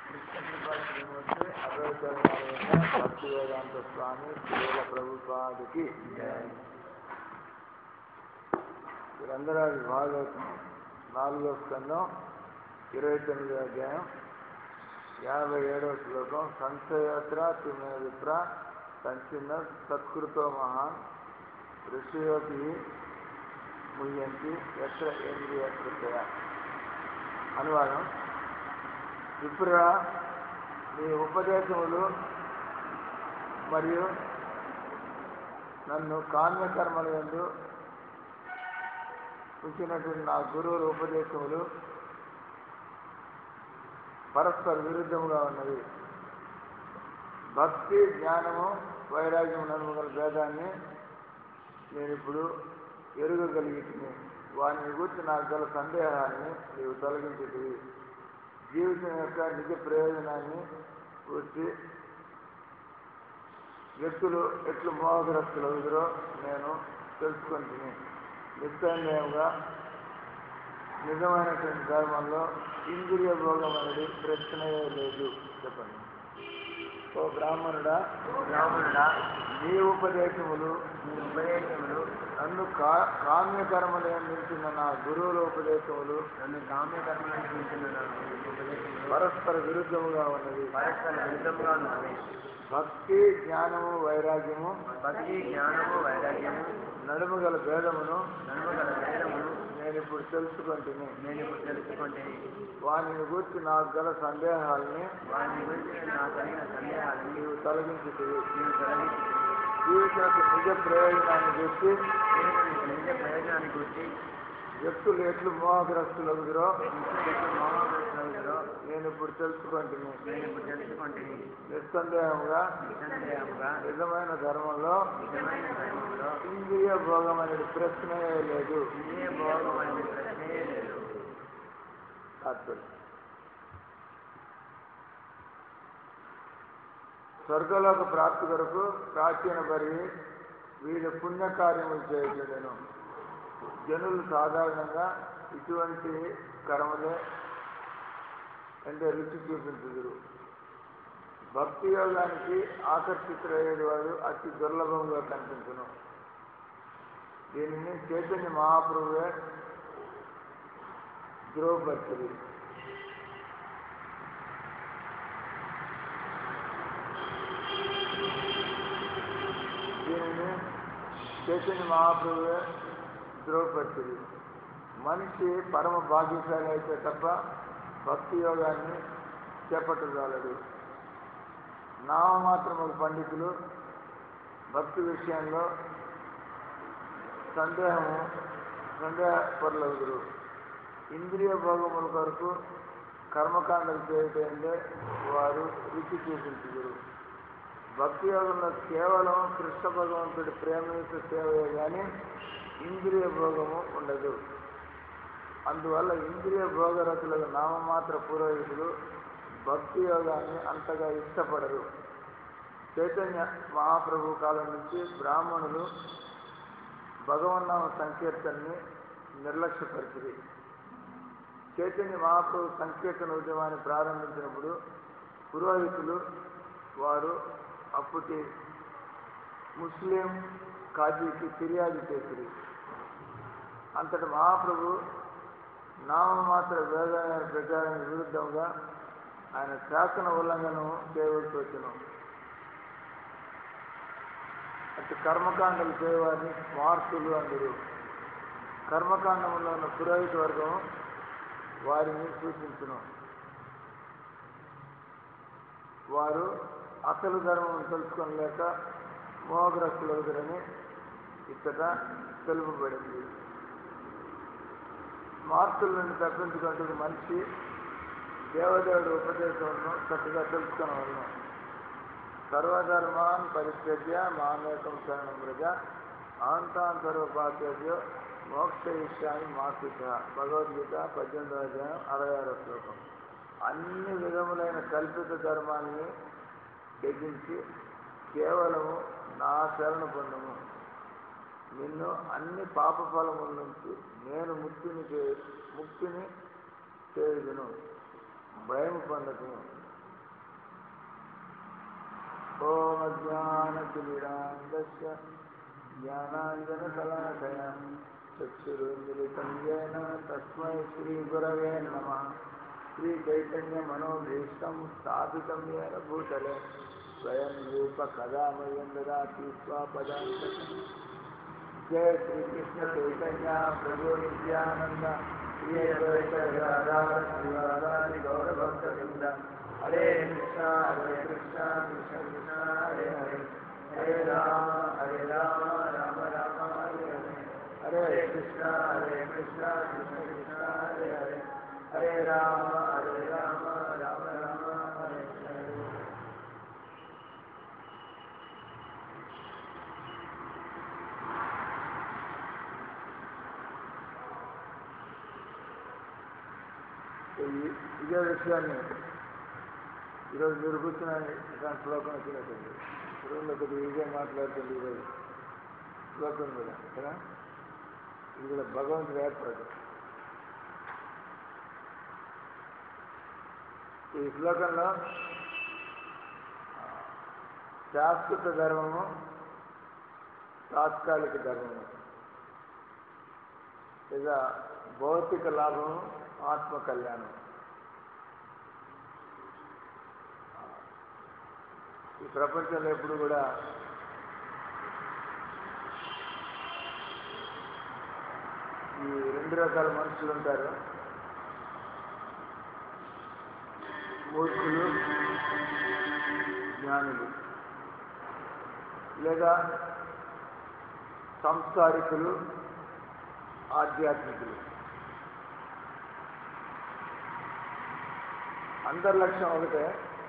కృష్ణ శ్రీమూర్తి అద్వైత భక్తి వేదాంత స్వామి శ్రీల ప్రభుపాదికి వీరందరూ భాగవతం నాలుగో స్కందం ఇరవై తొమ్మిదో అధ్యాయం యాభై ఏడవ శ్లోకం సంశయోత్ర తుమే విప్ర సంచిన్న సత్కృతో మహాన్ ఋషియోపి ముయ్యంతి ఎత్ర ఏంద్రియ కృతయ అనువాదం విప్ర నీ ఉపదేశములు మరియు నన్ను కామ్యకర్మల ఎందు ఉంచినటువంటి నా గురువుల ఉపదేశములు పరస్పర విరుద్ధముగా ఉన్నది భక్తి జ్ఞానము వైరాగ్యం నడుమగల భేదాన్ని నేను ఇప్పుడు ఎరుగగలిగితే వారిని గురించి నాకు గల సందేహాన్ని నీవు తొలగించేటివి జీవితం యొక్క నిజ ప్రయోజనాన్ని గురించి వ్యక్తులు ఎట్లు మోహగ్రస్తులు అవుతారో నేను తెలుసుకుంటుని నిస్సందేహంగా నిజమైనటువంటి ధర్మంలో ఇంద్రియ భోగం అనేది ప్రశ్నయే లేదు చెప్పండి ఓ బ్రాహ్మణుడా బ్రాహ్మణుడా నీ ఉపదేశములు నీ ఉపదేశములు నన్ను కా కామ్యకర్మలు అందించిన నా గురువుల ఉపదేశములు నన్ను కామ్య కర్మలు అందించిన నా ఉపదేశములు పరస్పర విరుద్ధముగా ఉన్నది పరస్పర విరుద్ధంగా ఉన్నవి భక్తి జ్ఞానము వైరాగ్యము భక్తి జ్ఞానము వైరాగ్యము నడుము గల భేదమును నడుమగల వేదమును నేను ఇప్పుడు తెలుసుకుంటుని నేను ఇప్పుడు తెలుసుకుంటే వానిని గురించి నాకు గల సందేహాలని వారిని గురించి నా కలిగిన సందేహాలను నీవు తొలగించుతుంది నేను తొలగించి జీవితం యొక్క నిజ ప్రయోజనాన్ని గురించి దేవుని నిజ ప్రయోజనాన్ని గురించి వ్యక్తులు ఎట్లు మోహగ్రస్తులు అవుతారో మహాపురుషులలో నేను ఇప్పుడు తెలుసుకుంటుని నేను ఇప్పుడు తెలుసుకుంటే నిస్సందేహంగా నిస్సందేహంగా నిజమైన ధర్మంలో నిజమైన ధర్మంలో ఇంద్రియ భోగం అనేది ప్రశ్నయే లేదు ఇదే భోగం అనే ప్రశ్నయే లేదు తాత్పర్యం స్వర్గలోక ప్రాప్తి కొరకు ప్రాచీన పరి వీరి పుణ్యకార్యములు చేయట్లేను జనులు సాధారణంగా ఇటువంటి కర్మలే అంటే రుచి చూపించుదురు భక్తి యోగానికి ఆకర్షితులయ్యేది వారు అతి దుర్లభంగా కనిపించును దీనిని చైతన్య మహాప్రభువే ధ్రువపరిచింది దీనిని చైతన్య మహాప్రభువే ధ్రువపరిచింది మనిషి పరమ భాగ్యశాలి అయితే తప్ప భక్తి యోగాన్ని చేపట్టగలడు నామమాత్రము పండితులు భక్తి విషయంలో సందేహము సందేహపరులగురు ఇంద్రియ భోగముల కొరకు కర్మకాండలు చేయటంటే వారు రుచి చూపించుదురు భక్తి యోగంలో కేవలం కృష్ణ భగవంతుడి ప్రేమయుత సేవయే కానీ ఇంద్రియ భోగము ఉండదు అందువల్ల ఇంద్రియ భోగరతులకు నామమాత్ర పురోహితులు భక్తి యోగాన్ని అంతగా ఇష్టపడరు చైతన్య మహాప్రభు కాలం నుంచి బ్రాహ్మణులు భగవన్నామ సంకీర్తనని నిర్లక్ష్యపరిచింది చైతన్య మహాప్రభు సంకీర్తన ఉద్యమాన్ని ప్రారంభించినప్పుడు పురోహితులు వారు అప్పటి ముస్లిం కాజీకి ఫిర్యాదు చేసిరి అంతటి మహాప్రభు నామమాత్ర వేదాల ప్రచారానికి విరుద్ధంగా ఆయన శాసన ఉల్లంఘనం చేయవలసి వచ్చును అటు కర్మకాండలు చేయవారిని స్మార్తులు అందరు కర్మకాండంలో ఉన్న పురోహిత వర్గం వారిని సూచించును వారు అసలు ధర్మం తెలుసుకోలేక మోహగ్రస్తులవుతారని ఇక్కడ తెలుపబడింది స్మార్తుల నుండి తప్పించుకుంటున్న మనిషి దేవదేవుడి ఉపదేశంను చక్కగా తెలుసుకోవలను సర్వధర్మాన్ పరిత్యజ్య మామేకం శరణం ప్రజ ఆంతాన్ సర్వపాత్యజ్యో మోక్ష ఇష్యాన్ని మాసిక భగవద్గీత పద్దెనిమిదో అధ్యాయం అరవై ఆరో శ్లోకం అన్ని విధములైన కల్పిత ధర్మాన్ని త్యజించి కేవలము నా శరణ పొందము నిన్ను అన్ని పాప ఫలముల నుంచి నేను ముక్తిని చే ముక్తిని చేయుదును భయం పొందకము ॐ ज्ञानतिमिरान्दस्य ज्ञानाञ्जनशलाकया चक्षुरुन्मिलितं येन तस्मै श्रीगुरवे नमः श्रीचैतन्यमनोभीष्टं स्थापितं येन भूतले स्वयं रूपकदा मह्यं ददाति स्वपदान्तकम् जय श्रीकृष्ण चैतन्य प्रभु नित्यानन्द श्री अद्वैत गदाधर श्रीवासादि गौरभक्तवृन्द हरे कृष्णा हरे कृष्णा कृष्ण कृष्णा हरे हरे हरे राम हरे राम राम राम हरे हरे हरे कृष्णा हरे कृष्णा कृष्ण कृष्णा हरे हरे हरे राम हरे राम राम राम हरे हरे ఈ- ఇదే విషయాన్ని ఈరోజు మీరు కూర్చున్న దాని శ్లోకం వచ్చినట్టుంది రోజులో కొద్దిగా ఇదే మాట్లాడుతుంది ఈరోజు శ్లోకం కూడా కదా ఇది కూడా భగవంతుడు ఏర్పాటు ఈ శ్లోకంలో ఆ, శాశ్వత ధర్మము తాత్కాలిక ధర్మము లేదా భౌతిక లాభము ఆత్మ కళ్యాణం ఈ ప్రపంచంలో ఎప్పుడు కూడా ఈ రెండు రకాల మనుషులు ఉంటారు మూర్ఖులు జ్ఞానులు లేదా సంస్కారికులు ఆధ్యాత్మికులు అందరి లక్ష్యం ఒకటే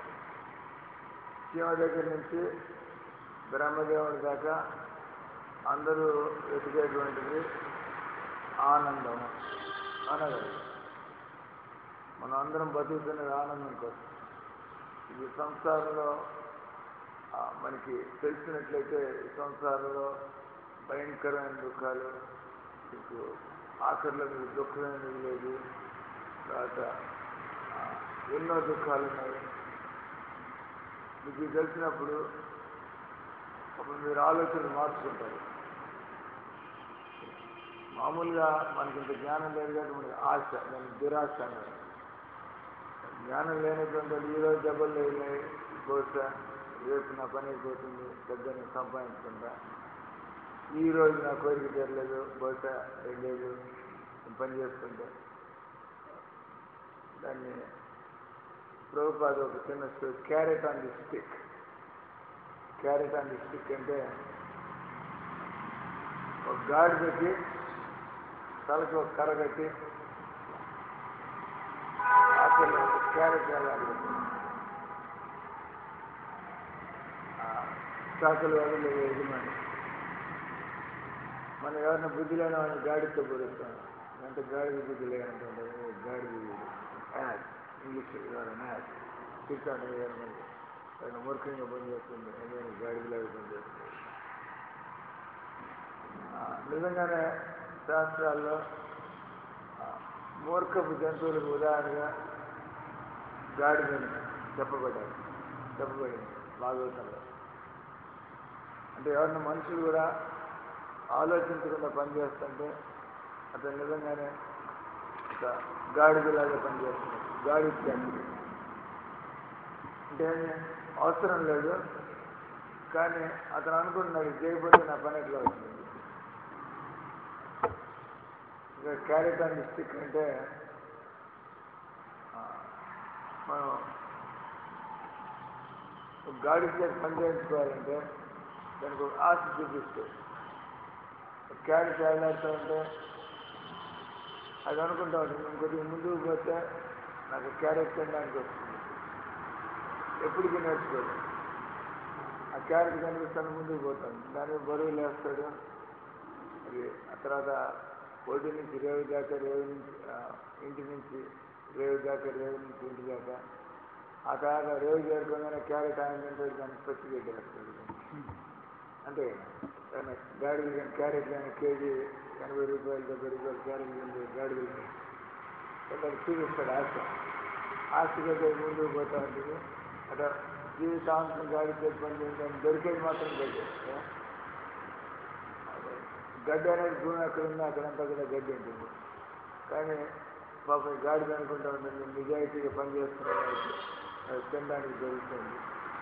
శివ దగ్గర నుంచి బ్రహ్మదేవుడి దాకా అందరూ వెతికేటువంటిది ఆనందము అనగలరు మనం అందరం బతుకుతున్నది ఆనందం కోసం ఇది సంసారంలో ఆ, మనకి తెలిసినట్లయితే ఈ సంసారంలో భయంకరమైన దుఃఖాలు మీకు ఆఖరిలో మీకు దుఃఖమే లేదు తర్వాత ఆ, ఎన్నో దుఃఖాలు ఉన్నాయి మీకు ఇది తెలిసినప్పుడు అప్పుడు మీరు ఆలోచనలు మార్చుకుంటారు మామూలుగా మనకి ఇంత జ్ఞానం లేదు కాబట్టి మనకి ఆశ దాన్ని దురాశ అన్నారు జ్ఞానం లేనటువంటి వాళ్ళు ఈరోజు దెబ్బలు లేనాయి బహుశా రేపు నా పని అయిపోతుంది పెద్దని సంపాదించుకుంటా ఈ రోజు నా కోరిక తీరలేదు బహుశా రెండేళ్ళు నేను పని చేసుకుంటా దాన్ని ప్రభుపాద ఒక చిన్న story carrot on the stick carrot on the stick అంటే ఒక గాడి పెట్టి తలకి ఒక కర్ర కట్టి ఆఖరి ఒక క్యారెట్ వేలాడి చాకలు వదిలే యజమాని మనం ఎవరిన బుద్ధి లేని వాళ్ళని గాడితో పోలుస్తాం అంటే గాడిద బుద్ధి లేనంటే గాడిద యాడ్ ఇంగ్లీష్ యాడ్ తిట్టాడు ఆయన మూర్ఖంగా పనిచేస్తుంది ఏదైనా గాడిదలాగా పనిచేస్తుంది ఆ, నిజంగానే శాస్త్రాల్లో ఆ, మూర్ఖపు జంతువులకు ఉదాహరణగా గాడిదని చెప్పబడ్డారు చెప్పబడింది భాగవతంలో అంటే ఎవరిని మనుషులు కూడా ఆలోచించకుండా పనిచేస్తుంటే అతను నిజంగానే ఒక గాడిదలాగా పనిచేస్తున్నాడు గాడి జాతి అంటే అవసరం లేదు కానీ అతను అనుకుంటున్నాడు ఇది చేయకపోతే నా పని ఎట్లా అవుతుంది ఇంకా క్యారెట్ అండ్ స్టిక్ అంటే ఆ, మనం ఒక గాడి చేసి పని చేయించుకోవాలంటే దానికి ఒక ఆశ చూపిస్తూ ఒక క్యారెట్ వేలాడుతూ ఉంటే అది అనుకుంటా ఉంటుంది నేను కొద్దిగా ముందుకు పోతే నాకు క్యారెట్ తినడానికి వస్తుంది ఎప్పటికీ నేర్చుకోదు ఆ క్యారెట్ కనిపిస్తాను ముందుకు పోతాను దాని బరువు లేస్తాడు అది ఆ తర్వాత ఒడ్డు నుంచి రేవు దాకా రేవు నుంచి ఆ, ఇంటి నుంచి రేవు దాకా రేవు నుంచి ఇంటి దాకా ఆ తర్వాత రేవు చేరుకోగానే క్యారెట్ ఆయన తింటాడు దానికి పచ్చి పెట్టేస్తాడు అంటే ఏదైనా గాడిద కానీ క్యారెట్ కానీ కేజీ ఎనభై రూపాయలు డెబ్బై రూపాయలు క్యారెట్ కానీ గాడిద కొందరు చూపిస్తాడు ఆశ ఆశగా ముందుకు పోతా ఉంటుంది అట్లా జీవితాంతం గాడి చేతి పని చేయండి దొరికేది మాత్రం గడ్డి ఏ? గడ్డి అనేది భూమి ఎక్కడ ఉందో అక్కడంతా కూడా గడ్డి ఉంటుంది కానీ పాపం ఈ గాడిద అనుకుంటా ఉంటుంది నిజాయితీగా పనిచేస్తున్న వాళ్ళకి అది తినడానికి జరుగుతుంది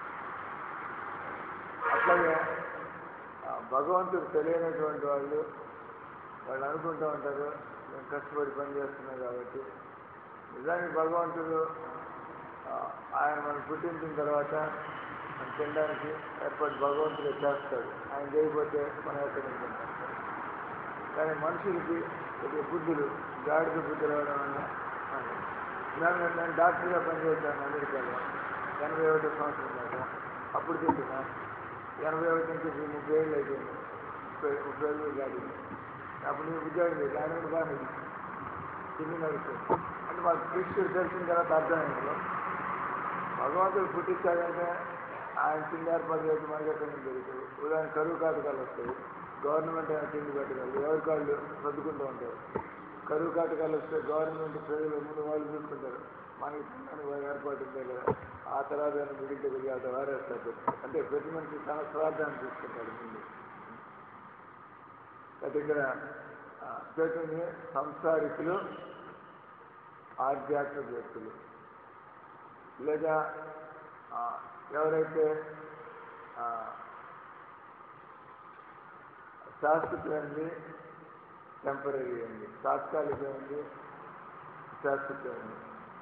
అట్లాగే ఆ భగవంతుడు తెలియనటువంటి వాళ్ళు వాళ్ళు అనుకుంటూ ఉంటారు మేము కష్టపడి పని చేస్తున్నాం కాబట్టి నిజానికి భగవంతుడు ఆ, ఆయన మనం పుట్టించిన తర్వాత మనం తినడానికి ఏర్పాటు భగవంతుడే చేస్తాడు ఆయన చేయకపోతే మనం ఎక్కడ తింటాం కానీ మనుషులకి కొద్దిగా బుద్ధులు గాడిద బుద్ధి రావడం వల్ల అది. నేను నేను డాక్టర్గా పనిచేశాను అమెరికాలో ఎనభై ఒకటో సంవత్సరం దాకా అప్పుడు తింటున్నా ఎనభై ఒకటి నుంచి ఇప్పుడు ముప్పై ఏళ్ళు అయిపోయింది ముప్పై ముప్పై ఏళ్ళు గాడి అప్పుడు నేను ఉద్యోగం చేసి ఆయన కూడా బాగా తిని నడుస్తుంది అంటే మాకు కృష్ణుడు తెలిసిన తర్వాత అర్థమైంది భగవంతుడు పుట్టించాడంటే ఆయన తిండి ఏర్పాటు చేసి మనకి ఎక్కడ నుంచి దొరుకుతుంది ఉదాహరణ కరువు కాటకాలు వస్తాయి గవర్నమెంట్ అయినా తిండి పెట్టగలరు ఎవరి కాళ్ళు సర్దుకుంటూ ఉంటారు కరువు కాటకాలు వస్తే గవర్నమెంట్ ప్రజలు ముందు వాళ్ళు చూసుకుంటారు మనకి తినడానికి వారి ఏర్పాటు ఉంటే కదా ఆ తర్వాత ఏమైనా మిడిల్ వెళ్ళి అక్కడ వారేస్తారు అంటే ప్రతి మనిషి తన స్వార్థాన్ని చూసుకుంటాడు ముందు అయితే ఇక్కడ ఆ, చైతన్య సంసారికులు ఆధ్యాత్మిక వ్యక్తులు లేదా ఆ, ఎవరైతే ఆ, శాశ్వతమైనది టెంపరీ అయింది తాత్కాలికమైనది శాశ్వతమైనది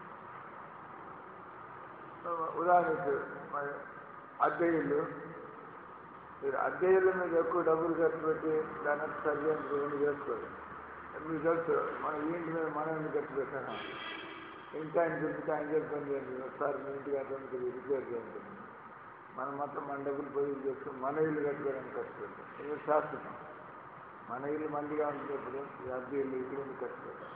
ఉదాహరణకు మరి అద్దె ఇల్లు మీరు అద్దె ఇల్లు మీద ఎక్కువ డబ్బులు ఖర్చు పెట్టి దాని సర్జెంట్ ఏమి చేసుకోరు మీకు తెలుసు మన ఇంటి మీద మనం ఎందుకు ఖర్చు పెట్టాను ఇంకా ఆయన చూపితే ఆయన చేసి పని చేయండి ఒకసారి మీ ఇంటికి అతనికి రిపేర్ చేయండి మనం మాత్రం మన డబ్బులు పోయి చేసుకుని మన ఇల్లు కట్టుకోవడానికి ఖర్చు పెడతాం ఇది శాశ్వతం మన ఇల్లు మందిగా ఉండేటప్పుడు ఈ అద్దె ఇల్లు ఇక్కడ ఉంది ఖర్చు పెడతాం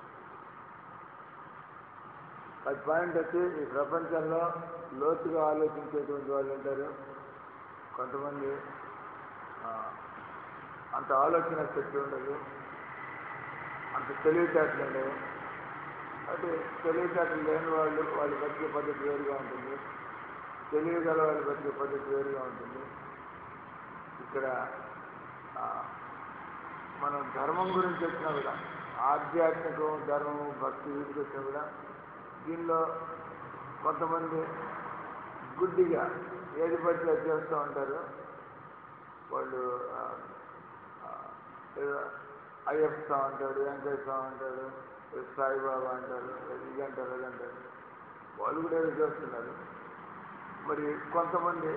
అది పాయింట్ వచ్చి ఈ ప్రపంచంలో లోతుగా ఆలోచించేటువంటి వాళ్ళు ఉంటారు కొంతమంది ఆ, అంత ఆలోచన శక్తి ఉండదు అంత తెలివితేటలు ఉండవు అంటే తెలివితేటలు లేని వాళ్ళు వాళ్ళు బతికే పద్ధతి వేరుగా ఉంటుంది తెలివి గల వాళ్ళు బతికే పద్ధతి వేరుగా ఉంటుంది ఇక్కడ ఆ, మనం ధర్మం గురించి వచ్చినా కూడా ఆధ్యాత్మికం ధర్మము భక్తి వీటికి వచ్చినా కూడా దీనిలో కొంతమంది గుడ్డిగా ఏది పడితే అది చేస్తూ ఉంటారు వాళ్ళు ఆ, ఆ, ఏదో అయ్యప్ప స్వామి అంటాడు వెంకయ్య స్వామి అంటాడు ఏదో సాయిబాబా అంటారు ఏదో ఇది అంటారు అది అంటారు వాళ్ళు కూడా ఏదో చేస్తున్నారు మరి కొంతమంది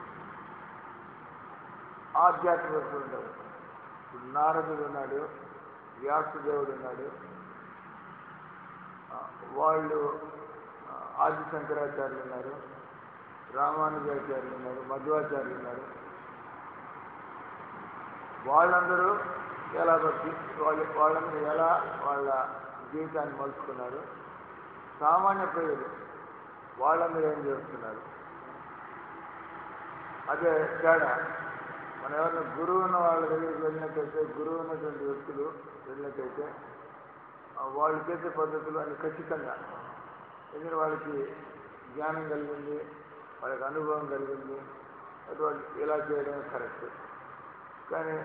ఆధ్యాత్మికతలు ఉంటారు ఇప్పుడు నారదుడు ఉన్నాడు వ్యాసదేవుడు ఉన్నాడు ఆ, వాళ్ళు ఆ, ఆది శంకరాచార్యులు ఉన్నారు రామానుజాచార్యులు ఉన్నారు మధ్వాచార్యులు ఉన్నారు వాళ్ళందరూ ఎలా బట్టి వాళ్ళు వాళ్ళని ఎలా వాళ్ళ జీవితాన్ని మలుచుకున్నారు సామాన్య ప్రజలు వాళ్ళందరూ ఏం చేస్తున్నారు అదే తేడా మనం ఎవరైనా గురువు ఉన్న వాళ్ళ దగ్గరికి వెళ్ళినట్టయితే గురువు ఉన్నటువంటి వ్యక్తులు వెళ్ళినట్టయితే ఆ వాళ్ళు చేసే పద్ధతులు అన్ని ఖచ్చితంగా ఎందుకంటే వాళ్ళకి జ్ఞానం కలిగింది వాళ్ళకి అనుభవం కలిగింది అది వాళ్ళు ఇలా చేయడం కరెక్ట్ కానీ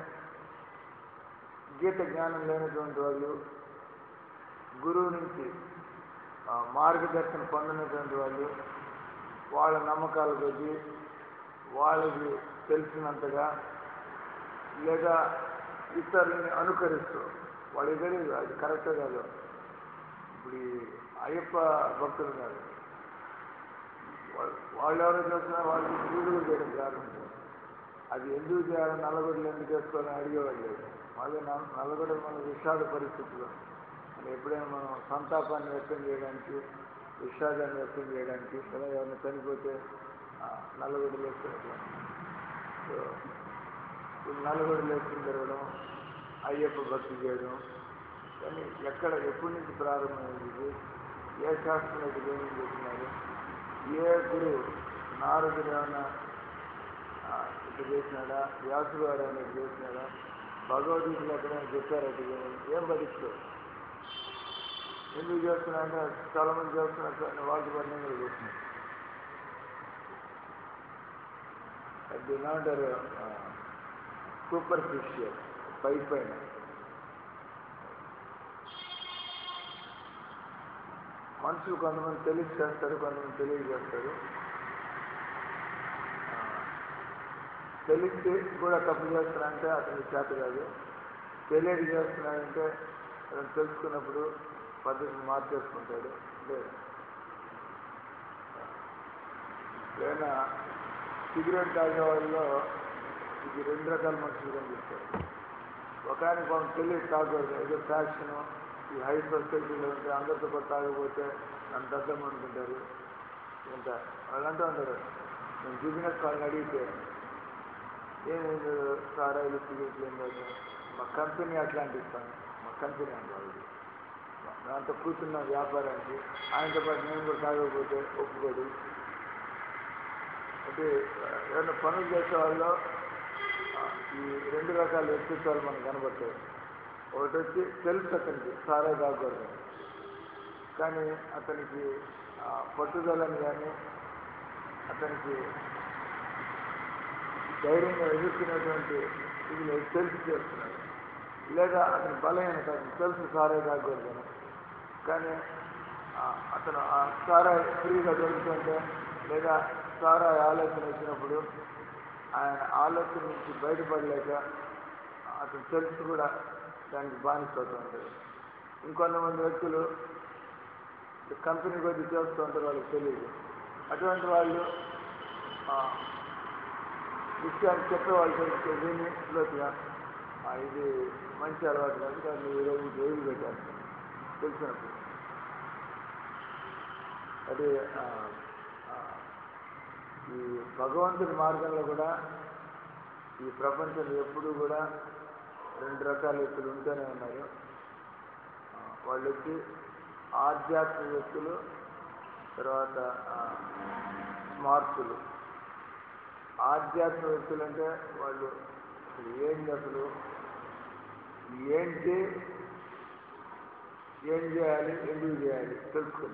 గీత జ్ఞానం లేనటువంటి వాళ్ళు గురువు నుంచి ఆ, మార్గదర్శనం పొందినటువంటి వాళ్ళు వాళ్ళ నమ్మకాల కొద్దీ వాళ్ళకి తెలిసినంతగా లేదా ఇతరులని అనుకరిస్తూ వాళ్ళకి తెలియదు అది కరెక్టే కాదు ఇప్పుడు ఈ అయ్యప్ప భక్తులు ఉన్నారు వాళ్ళు వాళ్ళు ఎవరో చేస్తున్నా వాళ్ళు పూజలు చేయడం ప్రారంభించారు అది ఎందుకు చేయాలని నల్లగొడ్డలు ఎందుకు చేసుకోవాలని అడిగేవాళ్ళు లేదు మళ్ళీ నల్ల- నల్లగొడ్డలు మన విషాద పరిస్థితిలో మనం ఎప్పుడైనా మనం సంతాపాన్ని వ్యక్తం చేయడానికి విషాదాన్ని వ్యక్తం చేయడానికి కదా ఎవరైనా చనిపోతే ఆ, నల్లగొడ్డలు వేసుకున్నట్లు సో ఇప్పుడు నల్లగొడ్డలు వేసుకుని తిరగడం అయ్యప్ప భక్తి చేయడం కానీ ఎక్కడ ఎప్పటి నుంచి ప్రారంభమైంది ఇది ఏ శాస్త్రం ఏమేమి చేస్తున్నారు ఏ గురువు నారదుడు ఏమన్నా ఆ, ఇట్లా చేసినాడా వ్యాసుడు వాడు ఏమైనా ఇట్లా చేసినాడా భగవద్గీతలు ఎక్కడైనా చెప్పారు అటు ఏం పరీక్షలు ఎందుకు చేస్తున్నా అంటే చాలా మంది చేస్తున్నారు కానీ వాళ్ళకి పని కూడా చేస్తున్నారు అది ఏమంటారు సూపర్ఫిషియల్ పై పైన మనుషులు కొంతమంది తెలిసి చేస్తారు కొంతమంది తెలియక చేస్తారు ఆ, తెలిసి కూడా తప్పు చేస్తున్నారంటే అతనికి చేత కాదు తెలియక చేస్తున్నాడంటే అతను తెలుసుకున్నప్పుడు పద్ధతిని మార్చేసుకుంటాడు అంటే ఏదైనా సిగరెట్ తాగే వాళ్ళలో ఇది రెండు రకాల మనుషులు కనిపిస్తారు ఒక ఆయన కొంత తెలియక తాగకూడదు ఏదో ఫ్యాషన్ ఈ హై సొసైటీలో ఉంటే అందరితో పాటు తాగకపోతే నన్ను దద్దం అనుకుంటారు ఇంకా వాళ్ళు అంటూ ఉంటారు నేను బిజినెస్ వాళ్ళని అడిగితే ఏమైంది సారాయిలు సిగరెట్లు ఏం లేదు మా కంపెనీ అట్లాంటి ఇస్తాను మా కంపెనీ అంటే వాళ్ళది దాంతో కూర్చున్న వ్యాపారానికి ఆయనతో పాటు నేను కూడా తాగకపోతే ఒప్పుకోడు అంటే ఏదైనా పనులు చేసే వాళ్ళు ఆ, ఈ రెండు రకాల వ్యక్తిత్వాలు మనకు కనబడతాయి ఒకటి వచ్చి తెలుసు అతనికి సారా తాగకూడదు కానీ అతనికి ఆ, పట్టుదలని కానీ అతనికి ధైర్యంగా ఎదుర్కొనేటువంటి ఇది లేదు, తెలిసి చేస్తున్నాడు లేదా అతని బలహీనత అతనికి తెలుసు సారా తాగకూడదని కానీ ఆ, అతను ఆ సారా ఫ్రీగా దొరుకుతుంటే లేదా సారా ఆలోచన వచ్చినప్పుడు ఆయన ఆలోచన నుంచి బయటపడలేక అతను తెలిసి కూడా దానికి బానిస అవుతూ ఉంటాడు ఇంకొంతమంది వ్యక్తులు కంపెనీ కొద్ది చేస్తూ ఉంటారు వాళ్ళకి తెలియదు అటువంటి వాళ్ళు ఆ, విషయాన్ని చెప్పేవాళ్ళు తెలిస్తే విని లోతుగా "ఆ, ఇది మంచి అలవాటు కాదు కానీ ఈరోజు జైలు పెట్టారు తెలిసినప్పుడు అది ఆ, ఆ, ఈ భగవంతుడి మార్గంలో కూడా ఈ ప్రపంచంలో ఎప్పుడూ కూడా రెండు రకాల వ్యక్తులు ఉంటూనే ఉన్నారు ఆ, వాళ్ళు వచ్చి ఆధ్యాత్మిక వ్యక్తులు తర్వాత ఆ, స్మార్తులు ఆధ్యాత్మిక వ్యక్తులు అంటే వాళ్ళు అసలు ఏంటి అసలు ఏంటి ఏం చేయాలి ఎందుకు చేయాలి తెలుసుకుంది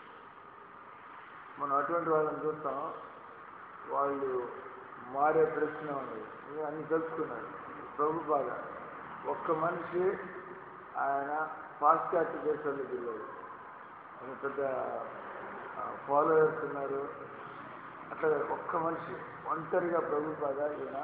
మనం అటువంటి వాళ్ళని చూస్తాం వాళ్ళు మారే ప్రశ్న ఉన్నది ఇంకా అన్ని తెలుసుకున్నారు ప్రభు బాగా ఒక్క మనిషి ఆయన పాశ్చాత్య దేశాలకు వెళ్ళాడు ఆయన పెద్ద ఫాలోవర్స్ ఉన్నారు అట్లా ఒక్క మనిషి ఒంటరిగా ప్రభు బాగా ఈయన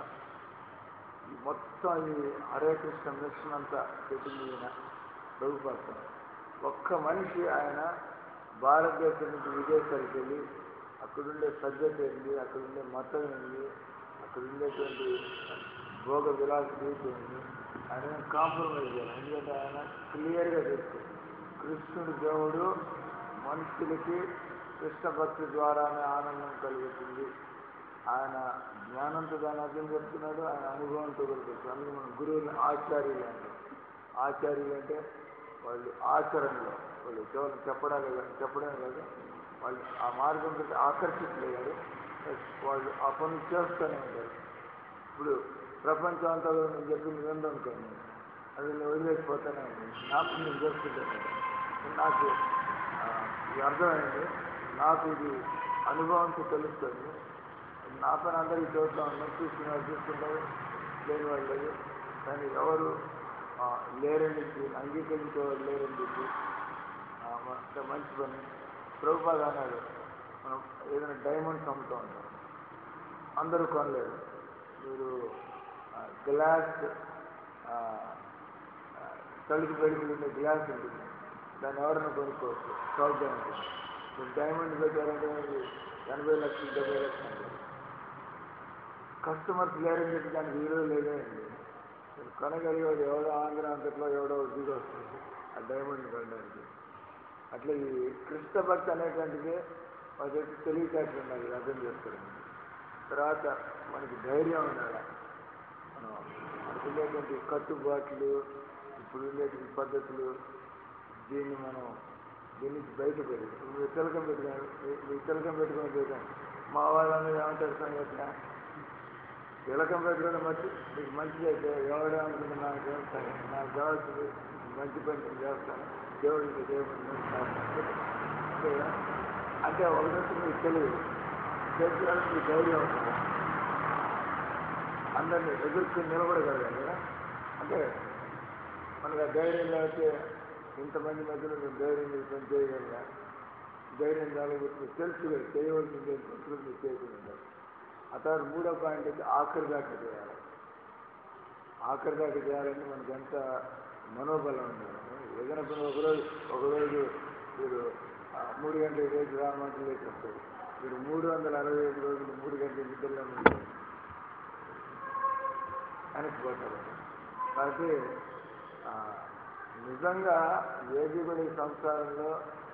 ఈ మొత్తం ఈ హరే కృష్ణ మిషన్ అంతా పెట్టింది ఈయన ప్రభుపాద ఒక్క మనిషి ఆయన భారతదేశం నుంచి విదేశాలకు వెళ్ళి అక్కడుండే సభ్యత ఏంది అక్కడుండే మతం ఏంది అక్కడ ఉండేటువంటి భోగ విలాస రీతి ఏంది ఆయన కాంప్రమైజ్ చేయాలి ఎందుకంటే ఆయన క్లియర్గా తెలుసు కృష్ణుడు దేవుడు మనుషులకి కృష్ణ భక్తి ద్వారానే ఆనందం కలుగుతుంది ఆయన జ్ఞానంతో దాన్ని అర్థం చెప్తున్నాడు ఆయన అనుభవంతో కూడా చెప్తున్నాడు అందుకే మన గురువులు ఆచార్యులు అంటారు ఆచార్యులు అంటే వాళ్ళు ఆచరణలో వాళ్ళు కేవలం చెప్పడాలే కాదు చెప్పడమే కాదు వాళ్ళు ఆ మార్గం పెట్టి ఆకర్షితులయ్యారు వాళ్ళు ఆ పనులు చేస్తూనే ఉంటారు ఇప్పుడు ప్రపంచం అంతా కూడా నేను చెప్పింది విందనుకోండి అది నేను వదిలేసిపోతానే ఉంది నాకు నేను చేస్తుంటాను నాకు ఆ, ఇది అర్థమైంది నాకు ఇది అనుభవంతో తెలుస్తుంది నా పని అందరికీ చూస్తూ ఉన్నాం చూస్తున్న వాళ్ళు చూస్తుంటారు లేని వాళ్ళు లేదు కానీ ఎవరు ఆ, లేరని చెప్పి అంగీకరించే వాళ్ళు లేరని చెప్పి ఆ, మ- అంటే మంచి పని ప్రభుపాద అన్నాడు మనం ఏదైనా డైమండ్స్ అమ్ముతూ ఉంటాం అందరూ కొనలేరు మీరు ఆ, గ్లాస్ ఆ, ఆ, తలుపు గడిపి ఉండే గ్లాస్ ఉంటుంది దాన్ని ఎవరైనా కొనుక్కోవచ్చు సౌకర్యం ఉంటుంది మీరు డైమండ్ పెట్టారంటే మీకు ఎనభై లక్షలు డెబ్బై లక్షలు ఉంటుంది కస్టమర్స్ లేరని చెప్పి దానికి విలువ లేదే అండి మీరు కొనగలిగేవాడు ఎవడో ఆంధ్ర అంతట్లో ఎవడో దిగి వస్తుంది ఆ డైమండ్ కొనడానికి అట్లా ఈ కృష్ణ భక్తి అనేటువంటిది మా దగ్గర తెలివితేటలు ఉండాలి అర్థం చేసుకోవడం తర్వాత మనకి ధైర్యం ఉండాలి మనం మనకు ఉండేటువంటి కట్టుబాట్లు ఇప్పుడు ఉండేటువంటి పద్ధతులు దీన్ని మనం దీని నుంచి బయటపడి మీరు తిలకం పెట్టుకున్నారు మీ- మీ తిలకం పెట్టుకుని పోతాం మా వాళ్ళందరూ ఏమంటారు సంగతి తిలకం పెట్టుకోవడం మంచి మీకు మంచిదైతే ఎవడే అనుకుంటే నాకు చేస్తాను నాకు కావాల్సింది మంచి పని నేను చేస్తాను దేవుడికి దేవుడిని అంటే అంటే ఒకటి మీకు తెలియదు చేసేదానికి మీకు ధైర్యం ఉంటుంది అందరినీ ఎదుర్కొని నిలబడగలగాలి కదా అంటే మనకు ఆ ధైర్యం లేకపోతే ఇంతమంది మధ్యలో నేను ధైర్యం చేసి పని చేయగలగా ధైర్యం కాలేకపోతే తెలుసు కదా చేయవలసింది తెలుసు మీరు చేయకుండా ఆ తర్వాత మూడో పాయింట్ అయితే ఆఖరి దాకా చేయాలి ఆఖరి దాకా చేయాలంటే మనకి ఎంత మనోబలం ఉండాలి ఏదైనా పని ఒకరోజు ఒకరోజు మీరు ఆ, మూడు గంటలకు లేచి రామంటే లేచి వస్తారు మీరు మూడు వందల అరవై ఐదు రోజులు మూడు గంటల నిద్రలో ఉంటారు వెనక్కిపోతారు కాబట్టి ఆ, నిజంగా ఏది కూడా ఈ సంసారంలో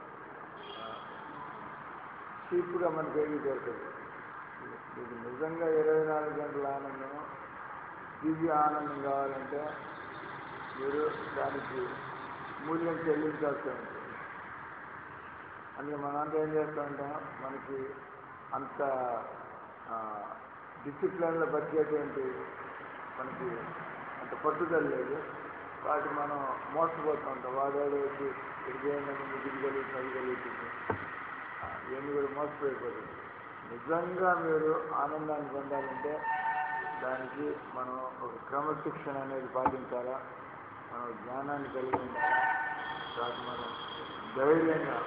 చీప్గా మనకి ఏది దొరకదు మీకు నిజంగా ఇరవై నాలుగు గంటల ఆనందం దివ్య ఆనందం కావాలంటే మీరు దానికి మూల్యం చెల్లించాల్సి ఉంటుంది అందుకే మనం అంతా ఏం చేస్తూ ఉంటాం మనకి అంత డిసిప్లిన్లో బతికేటువంటి మనకి అంత పట్టుదల లేదు వాటి మనం మోసపోతూ ఉంటాం వాడేవాడు వచ్చి ఇది ఏంటంటే మీకు ఇది కలుగుతుంది అది కలుగుతుంది ఆ, ఇవన్నీ కూడా మోసపోయిపోతుంది నిజంగా మీరు ఆనందాన్ని పొందాలంటే దానికి మనం ఒక క్రమశిక్షణ అనేది పాటించాలా మనం జ్ఞానాన్ని కలిగి ఉండాలా తర్వాత మనం ధైర్యంగా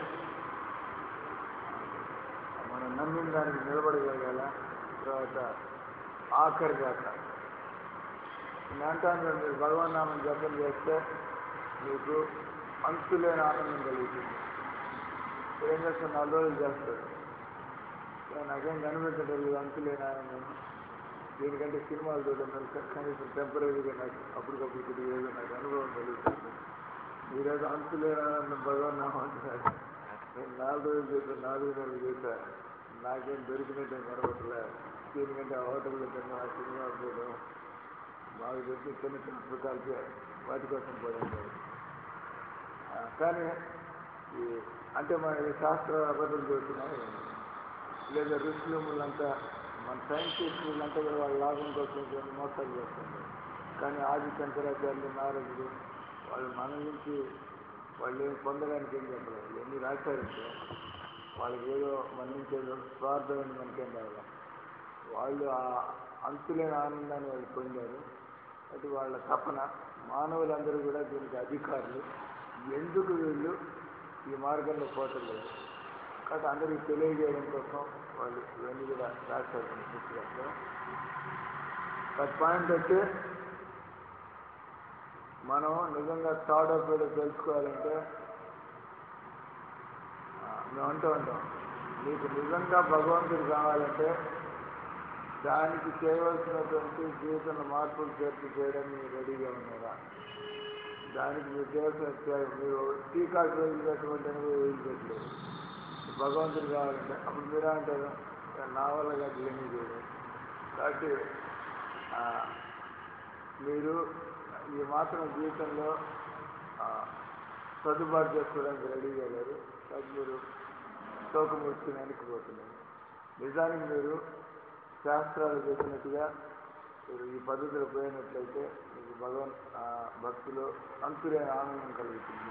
మనం నమ్మిన దానికి నిలబడగలగాల తర్వాత ఆఖరి దాకా నేను అంటాను కదా, మీరు భగవన్ నామం జపం చేస్తే మీకు అంతులేని ఆనందం కలుగుతుంది ఇప్పుడు ఏం చేస్తాను నాలుగు రోజులు చేస్తాడు కానీ నాకేం కనిపించడం లేదు అంతులేని ఆనందం దీనికంటే సినిమాలు చూడడం వల్ల క- కనీసం టెంపరీగా నాకు అప్పటికప్పుడు కొద్దిగా ఏదో నాకు అనుభవం కలుగుతుంది మీరేదో అంతులేని ఆనందం భగవన్ నామం అంటున్నారు నేను నాలుగు రోజులు చేశాను నాలుగు నెలలు చేశా నాకేం దొరికినట్టు కనబడలే దీనికంటే ఆ హోటల్లో తిన్నా ఆ సినిమా చూడడం మాకు చెప్పి చిన్న చిన్న పుస్తకాలకి వాటి కోసం పోయింది కానీ ఈ అంటే మన ఈ శాస్త్ర అబద్ధం చెబుతున్నాం లేదా ఋషులంతా మన సైంటిస్టులంతా కూడా వాళ్ళ లాభం కోసం కొన్ని మోసాలు చేస్తున్నారు కానీ ఆది శంకరాచార్యులు నారదుడు వాళ్ళు మన నుంచి వాళ్ళు ఏం పొందడానికి ఏం చెప్పలేదు ఎన్ని రాశారంటే వాళ్ళకి ఏదో మన నుంచి ఏదో స్వార్థమైన మనకేం రావాలి వాళ్ళు ఆ అంతులేని ఆనందాన్ని వాళ్ళు పొందారు అది వాళ్ళ తపన మానవులందరూ కూడా దీనికి అధికారులు ఎందుకు వీళ్ళు ఈ మార్గంలో పోతలేదు కాబట్టి అందరికీ తెలియజేయడం కోసం వాళ్ళు ఇవన్నీ కూడా రాశారు మన పుస్తకంలో బట్ పాయింట్ వచ్చి మనం నిజంగా థర్డ్ ఆఫ్ ఏదో తెలుసుకోవాలంటే ఆ, మేము అంటూ ఉంటాం మీకు నిజంగా భగవంతుడు కావాలంటే దానికి చేయవలసినటువంటి జీవితంలో మార్పులు చేర్పు చేయడానికి మీరు రెడీగా ఉన్నారా దానికి మీరు చేసిన త్యాగం, మీరు టీకాకు వదిలిపెట్టమంటే వదిలిపెట్టలేదు భగవంతుడు కావాలంటే అప్పుడు మీరే అంటారు నా వల్ల కాదు ఇవన్నీ చేయడం కాబట్టి ఆ, మీరు ఈ మాత్రం జీవితంలో ఆ, సర్దుబాటు చేసుకోవడానికి రెడీగా లేరు కాబట్టి మీరు తోకముచ్చుకుని వెనక్కిపోతున్నారు నిజానికి మీరు శాస్త్రాలు చెప్పినట్టుగా మీరు ఈ పద్ధతిలో పోయినట్లయితే మీకు భగవన్ ఆ, భక్తిలో అంతులేని ఆనందం కలుగుతుంది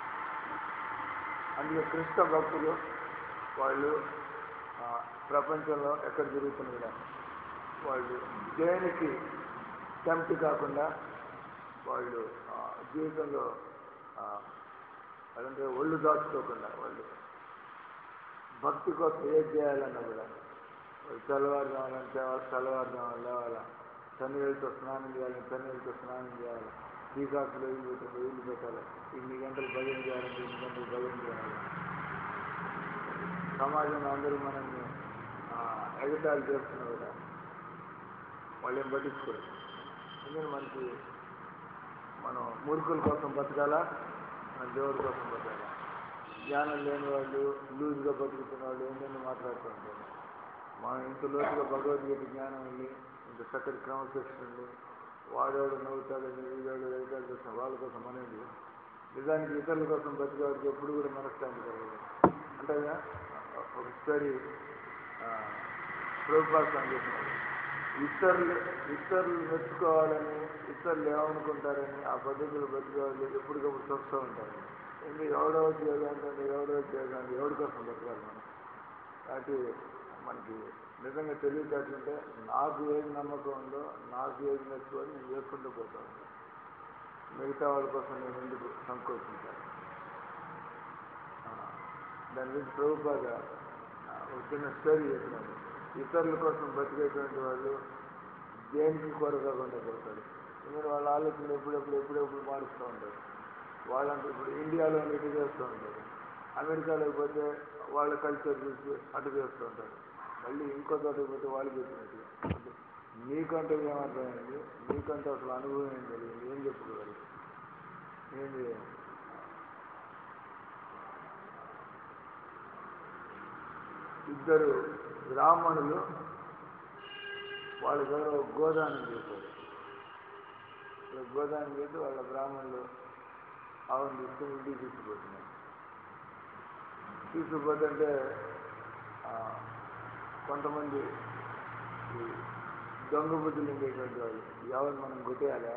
అందుకే కృష్ణ భక్తులు వాళ్ళు ఆ, ప్రపంచంలో ఎక్కడ తిరుగుతున్నా వాళ్ళు దేనికి టెంప్ట్ కాకుండా వాళ్ళు ఆ, జీవితంలో ఆ, అదంటే ఒళ్ళు దాచుకోకుండా వాళ్ళు భక్తి కోసం ఏది చేయాలన్నా కూడా వాళ్ళు తెల్లవారుజాములంటే వాళ్ళు తెల్లవారుజాము లేవాలా చన్నీళ్ళతో స్నానం చేయాలి చన్నీళ్ళతో స్నానం చేయాలి శ్రీకాకులు వదిలి పెట్టాలి వదిలి పెట్టాలి ఇన్ని గంటలు భజన చేయాలంటే ఇన్ని గంటలు భజన చేయాలి సమాజంలో అందరూ మనల్ని ఆ, ఎగతాళి చేస్తున్నా కూడా వాళ్ళు ఏం పట్టించుకోరు ఎందుకంటే మనకి మనం మూర్ఖుల కోసం బతకాలా మన దేవుడి కోసం బతకాలా జ్ఞానం లేని వాళ్ళు లూజ్గా బతుకుతున్న వాళ్ళు ఏంటంటే మాట్లాడుతూ ఉంటారు మనం ఇంత లోతుగా భగవద్గీత జ్ఞానం ఉంది ఇంత చక్కటి క్రమశిక్షణ ఉంది వాడేవాడు నవ్వుతాడని వీడేవాడు వెళ్తాడు చేసిన వాళ్ళ కోసం అనేది నిజానికి ఇతరుల కోసం బతికేవాడికి ఎప్పుడు కూడా మనశ్శాంతి కలగదు అంటే ఒక స్టడీ ప్రభుత్వాలు అని చెప్పినాడు ఇతరులు ఇతరులు మెచ్చుకోవాలని ఇతరులు ఏమనుకుంటారని ఆ పద్ధతులు బతికేవాళ్ళు ఎప్పటికప్పుడు చూస్తూ ఉంటారు ఎందుకు ఎవడో చేయదు అంటే ఎవడో చేయదు అంటే ఎవరి కోసం బతకాలి మనం కాబట్టి మనకి నిజంగా తెలియటట్లుంటే నాకు ఏది నమ్మకం ఉందో నాకు ఏది నచ్చు అని నేను చేసుకుంటూ పోతా ఉంటాను మిగతా వాళ్ళ కోసం నేను ఎందుకు సంకోచించాను ఆ, దాని గురించి ప్రభుపాద ఆ, ఒక చిన్న స్టోరీ చెప్పినాడు ఇతరుల కోసం బతికేటువంటి వాళ్ళు దేనికి కొరకాకుండా పోతారు ఎందుకంటే వాళ్ళ ఆలోచనలు ఎప్పుడెప్పుడు ఎప్పుడెప్పుడు మారుస్తూ ఉంటారు వాళ్ళంతా ఇప్పుడు ఇండియాలో ఇటు చేస్తూ ఉంటారు అమెరికాలో పోతే వాళ్ళ కల్చర్ చూసి అటు చేస్తూ ఉంటారు మళ్ళీ ఇంకో చోటకి పోతే వాళ్ళు చెప్పినట్టు అంటే నీకంటే ఏమర్థమైంది నీకంటే అసలు అనుభవం ఏం కలిగింది ఏం చెప్పుకోగలరు ఏం చేయాలి ఇద్దరు బ్రాహ్మణులు వాళ్ళ దగ్గర ఒక గోదానం చేశారు ఇలా గోదానం చేసి వాళ్ళ బ్రాహ్మణులు ఆవును తీసుకుని ఇంటికి తీసుకుపోతున్నారు తీసుకుపోతుంటే ఆ, కొంతమంది ఈ దొంగ బుద్ధులు ఉండేటువంటి వాళ్ళు ఎవరు మనం కొట్టేయాలా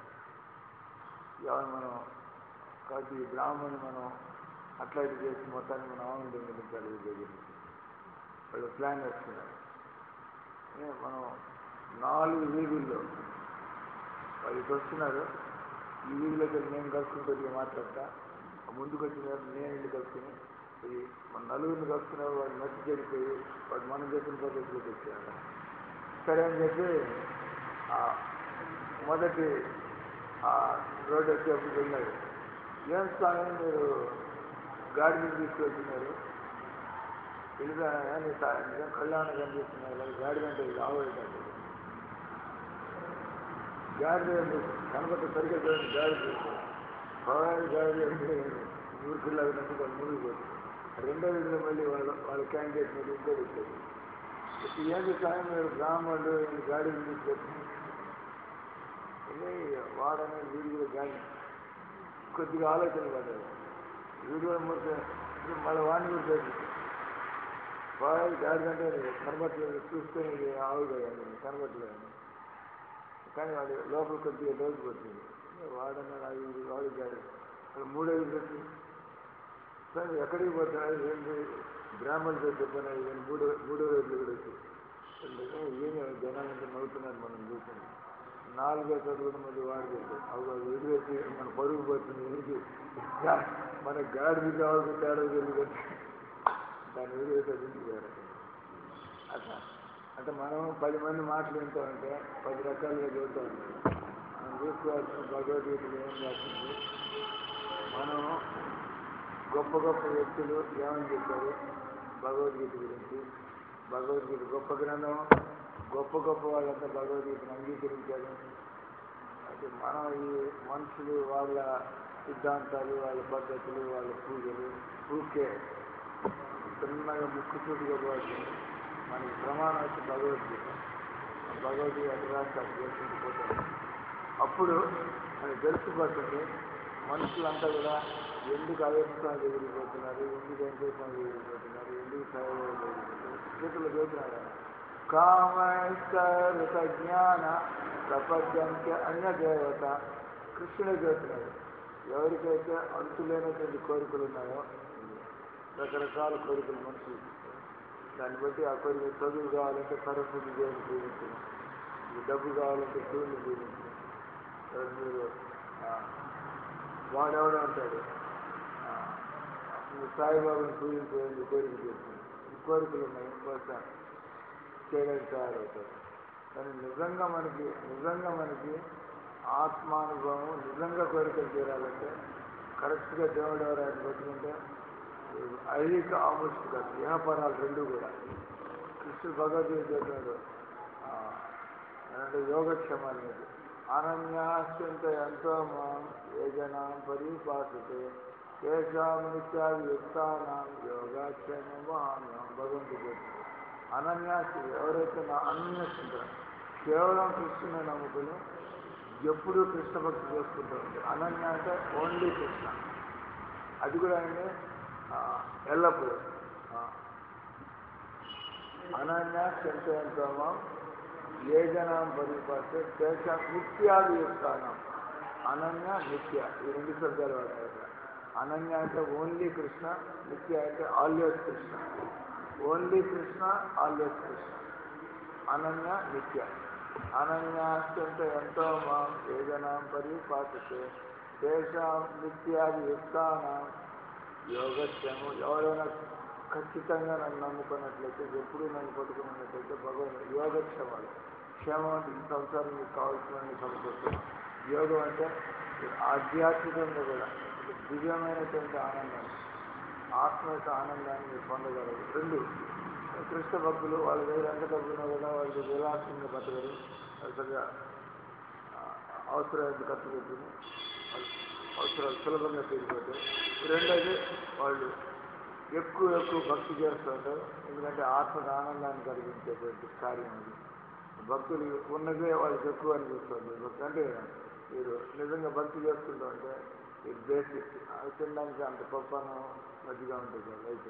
ఎవరు మనం కాబట్టి ఈ బ్రాహ్మణుని మనం అట్లా ఇటు చేసి మొత్తాన్ని మనం ఆవును దొంగిలించాలి ఈ దగ్గర నుంచి వాళ్ళు ప్లాన్ వేస్తున్నారు ఏ, మనం నాలుగు వీధుల్లో వాళ్ళు ఇటు వస్తున్నారు ఈ వీధిలోకి వెళ్ళి నేను కలుసుకుని కొద్దిగా మాట్లాడతా ఆ ముందుకు వచ్చిన తర్వాత నేను ఇల్లు కలుసుకుని ఈ మన నలుగురిని కలుసుకున్న వాడు మధ్య చెడిపోయి వాడు మనం చెప్పిన పద్ధతిలోకి వచ్చాడు సరే అని చెప్పి ఆ మొదటి ఆ రోడ్డు వచ్చేప్పుడు వెళ్ళాడు ఏం స్వామి మీరు గాడి మీద తీసుకెళ్తున్నారు వెళ్ళిపోయాను నీ సా- నిజం కళ్యాణం కనిపిస్తున్నాయి వాళ్ళు గాడి అంటే రాబోయేటట్టు గాడి కనబట్ట సరిగ్గా చూడండి గాడి చూస్తాను పవారి గాడి అంటే ఊరికిల్లా ఉన్నట్టు వాళ్ళు మునిగిపోతుంది రెండో విధంగా మళ్ళీ వాళ్ళ వాళ్ళ క్యాండిడేట్ మీద ఇంకో పెట్టారు ఏంటి సాయం మీరు బ్రాహ్మణుడు ఈ గాడి తీసుకొచ్చి వాడనే వీడు కూడా గాడి కొద్దిగా ఆలోచన పడ్డాడు వీడు కూడా మొత్తం ఇప్పుడు మళ్ళీ వాడిని కూడా చేసి వాడు గాడి అంటే కనబట్టలేదు చూస్తే ఇది ఆవు కదా కనబట్టలేదు కానీ వాడు లోపల కొద్దిగా రోజు పడుతుంది వాడన్నాడు అది ఇది వాడు గాడి అక్కడ మూడేళ్ళు పెట్టి సరే ఎక్కడికి పోతున్నాడు ఏంటి బ్రాహ్మణులతో చెప్పినాడు నేను మూడో మూడో రోజులు కూడా వచ్చి ఏమి జనాలంతా నవ్వుతున్నారు మనం చూస్తున్నాం నాలుగో చదువుకుని మళ్ళీ వాడు చెప్పాడు అవి అది విడిపెట్టి మన పరుగు పోతుంది ఏంటి మన గాడిది కావాలి తేడా జరిగి దాన్ని విడిపెట్టి ఇంటికి పోయారు అట్లా అంటే మనం పది మంది మాటలు వింటూ ఉంటే పది రకాలుగా చెబుతూ ఉంటాం మనం చూసుకోవాల్సిన భగవద్గీతలు ఏం రాస్తుంది మనం గొప్ప గొప్ప వ్యక్తులు ఏమని చెప్పారు భగవద్గీత గురించి భగవద్గీత గొప్ప గ్రంథం గొప్ప గొప్ప వాళ్ళంతా భగవద్గీతను అంగీకరించారు అయితే మనం ఈ మనుషులు వాళ్ళ సిద్ధాంతాలు వాళ్ళ పద్ధతులు వాళ్ళ పూజలు ఊరికే చిన్నగా ముక్కు చూపుగా పోతుంది మనకి ప్రమాణం వచ్చి భగవద్గీత ఆ భగవద్గీత అటు రాష్ట్ర చేసుకుంటూ పోతారు అప్పుడు మనకి తెలిసిపోతుంది మనుషులంతా కూడా ఎందుకు అవ్యక్తం ఎగిరిపోతున్నారు ఎందుకు వెంకటేశ్వరం ఎగిరిపోతున్నారు ఎందుకు సాయిబాబా ఎగిరిపోతున్నారు చేతులు చూస్తున్నారు కామేశ్వర జ్ఞాన ప్రపంచానికి అన్య దేవత కృష్ణుడే చూస్తున్నాడు ఎవరికైతే అంతులేనటువంటి కోరికలు ఉన్నాయో రకరకాల కోరికలు మనుషులు దాన్ని బట్టి ఆ కోరిక చదువు కావాలంటే సరస్వతి దేవుని పూజించడం ఈ డబ్బు కావాలంటే శివుని పూజించడం తర్వాత మీరు ఆ, వాడెవడో అంటాడు ఆ, ఈ సాయిబాబాని పూజించడానికి కోరిక చేస్తుంది ఈ కోరికలు ఉన్నాయి బహుశా చేయడానికి తయారవుతారు కానీ నిజంగా మనకి నిజంగా మనకి ఆత్మానుభవం నిజంగా కోరికలు తీరాలంటే కరెక్ట్గా దేవుడు ఎవరైనా పట్టుకుంటే ఐహిక ఆముష్టిక దేహపరాలు రెండు కూడా కృష్ణుడు భగవద్గీత చెప్పాడు ఆ, అంటే యోగక్షేమ అనేది అనన్యాశ్చింత ఎంతో మాం ఏ జనాం పరిపాసతే కేశాం నిత్యాయుక్తానాం యోగాక్షేమ మహాన్యం భగవంతుడు చెప్తాడు అనన్యాసి ఎవరైతే నా అనన్యస్తుంటారో కేవలం కృష్ణుని నమ్ముకుని ఎప్పుడూ కృష్ణ భక్తి చేసుకుంటూ ఉంటారు అనన్య అంటే ఓన్లీ కృష్ణ అది కూడా ఆయన ఆ, ఎల్లప్పుడూ ఆ, అనన్య చెంతోమం ఏ జనం పరిపాస్తే శేష నిత్యాది యుక్తానం అనన్య నిత్య ఈ రెండు శబ్దాలు వాడారు ఇక్కడ. అనన్య అంటే ఓన్లీ కృష్ణ నిత్య అంటే always Krishna only Krishna always Krishna అనన్య నిత్య అనన్యాస్తంటే ఎంతో మాం ఏదనాం పరిపాటితే తేషాం నిత్యాది యుక్తానం యోగక్షేమం ఎవరైనా ఖచ్చితంగా నన్ను నమ్ముకున్నట్లయితే ఎప్పుడు నన్ను పట్టుకున్నట్లయితే భగవాన్ యోగక్షేమాలు క్షేమం అంటే ఈ సంసారం మీకు కావాల్సిన సమకూర్చడం యోగం అంటే ఆధ్యాత్మికంగా కూడా దివ్యమైనటువంటి ఆనందం ఆత్మ యొక్క ఆనందాన్ని మీరు పొందగలరు రెండు కృష్ణ భక్తులు వాళ్ళ దగ్గర ఎంత డబ్బున్నా కూడా వాళ్ళకి విలాసంగా బతకరు అసలుగా అవసరాలు ఖర్చు పెట్టుకుని వాళ్ళ అవసరాలు సులభంగా తీరిపోతాయి రెండోది వాళ్ళు ఎక్కువ ఎక్కువ భక్తి చేస్తూ ఉంటారు ఎందుకంటే ఆత్మకు ఆనందాన్ని కలిగించేటువంటి కార్యం అది భక్తులు ఉన్నదే వాళ్ళకి ఎక్కువ అనిపిస్తుంది భక్తి అంటే మీరు నిజంగా భక్తి చేసుకుంటూ ఉంటే ఇది బేసిక్ అది తినడానికి అంత పప్పను మధ్యగా ఉంటుంది అయితే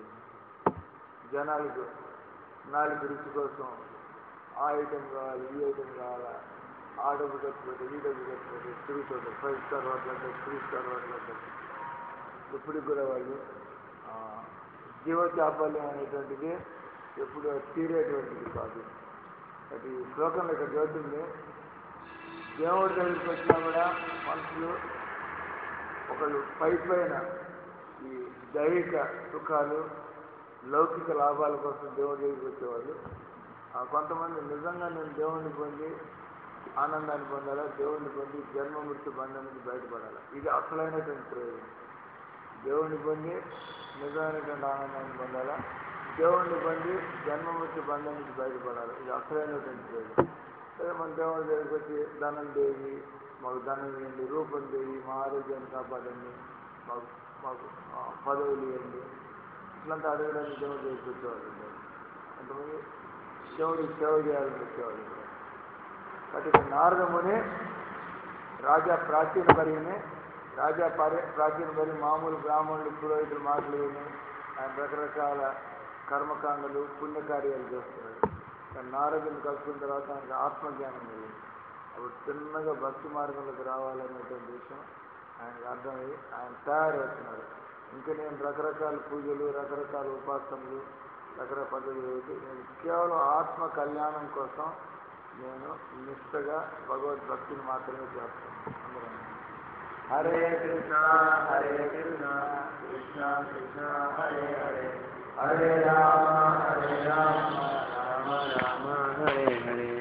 జనాలకు నాలుగు రుచి కోసం ఆ ఐటెం కావాలి ఈ ఐటెం కావాలా ఆ డబ్బు కట్టుకోవాలి ఈ డబ్బు కట్టుకోవాలి తిరుగుతుంటారు ఫైవ్ స్టార్ హోటల్ అంటే త్రీ స్టార్ హోటల్ అంటే ఇప్పటికి కూడా వాళ్ళు ఆ, జీవచాపల్యం అనేటువంటిది ఎప్పుడు తీరేటువంటిది కాదు అది శ్లోకంలో ఇక్కడ చదువుతుంది దేవుడి దగ్గరికి వచ్చినా కూడా మనుషులు ఒకళ్ళు పై పైన ఈ దైవిక సుఖాలు లౌకిక లాభాల కోసం దేవుడి దగ్గరికి వచ్చేవాళ్ళు ఆ కొంతమంది నిజంగా నేను దేవుణ్ణి పొంది ఆనందాన్ని పొందాలా దేవుణ్ణి పొంది జన్మ మృత్యు బంధం నుంచి బయటపడాలి ఇది అసలైనటువంటి ప్రయోజనం దేవుణ్ణి పొంది నిజమైనటువంటి ఆనందాన్ని పొందాలా దేవుణ్ణి పొంది జన్మ మృత్యు బంధం నుంచి బయటపడాలి ఇది అసలైనటువంటి ప్రయోజనం అదే మన దేవుడి దగ్గరికి వచ్చి ధనం దేవి మాకు ధనం ఇవ్వండి రూపం దేవి మా ఆరోగ్యాన్ని కాపాడండి మాకు మాకు ఆ, పదవులు ఇవ్వండి ఇట్లంతా అడగడానికి దేవుడి దగ్గరికి వచ్చేవాళ్ళు ఉంటారు. కొంతమంది దేవుడికి సేవ చేయాలని వచ్చేవాళ్ళు ఉంటారు. కాబట్టి ఇక్కడ నారదముని రాజా ప్రాచీన పరిని రాజా పరి ప్రాచీన పరి మామూలు బ్రాహ్మణులు పురోహితులు మాటలు విని ఆయన రకరకాల కర్మకాండలు పుణ్యకార్యాలు చేస్తున్నాడు కానీ నారదుని కలుసుకున్న తర్వాత ఆయనకు ఆత్మజ్ఞానం కలిగింది అప్పుడు చిన్నగా భక్తి మార్గంలోకి రావాలనేటువంటి విషయం ఆయనకు అర్థమయ్యి ఆయన తయారవుతున్నాడు ఇంకా నేను రకరకాల పూజలు రకరకాల ఉపాసనలు రకరకాల పద్ధతులు పెట్టి నేను కేవలం ఆత్మ కళ్యాణం కోసం నేను నిష్టగా భగవద్భక్తిని మాత్రమే చేస్తాను అందరం హరే కృష్ణ హరే కృష్ణ కృష్ణ కృష్ణ హరే హరే హరే రామ హరే రామ రామ రామ హరే హరే